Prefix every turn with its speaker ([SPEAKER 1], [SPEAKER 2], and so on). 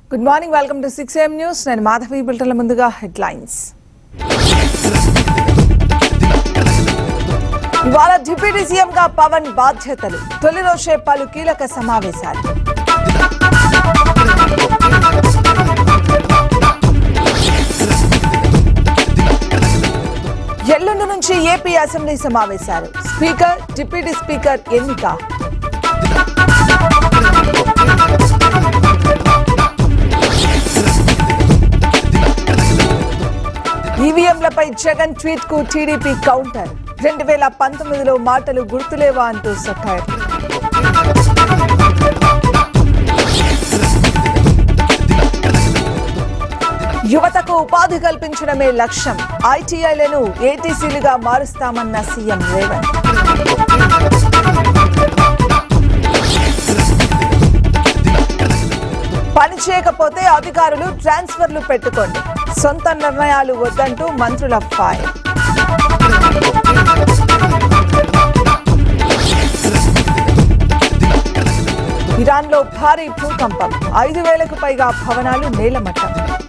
[SPEAKER 1] good morning welcome to six AM news నేను మాధవి బిల్టర్ల ముందుగా headlines ఇవాళ డిప్యూటీ సీఎం గా పవన్ బాధ్యతలు తొలి రోజే పలు కీలక సమావేశాలు ఎల్లుండి నుంచి ఏపీ అసెంబ్లీ సమావేశాలు స్పీకర్ డిప్యూటీ స్పీకర్ ఎన్నిక ఈవీఎంలపై జగన్ ట్వీట్ కు టీడీపీ కౌంటర్ రెండు వేల పంతొమ్మిదిలో మాటలు గుర్తులేవా అంటూ సఫైర్ యువతకు ఉపాధి కల్పించడమే లక్ష్యం ఐటీఐలను ఏటీసీలుగా మారుస్తామన్న సీఎం రేవంత్ పని చేయకపోతే అధికారులు ట్రాన్స్ఫర్లు పెట్టుకోండి సొంత నిర్ణయాలు వద్దంటూ మంత్రుల ఫైర్ ఇరాన్లో భారీ భూకంపం ఐదు వేలకు పైగా భవనాలు నేలమట్టం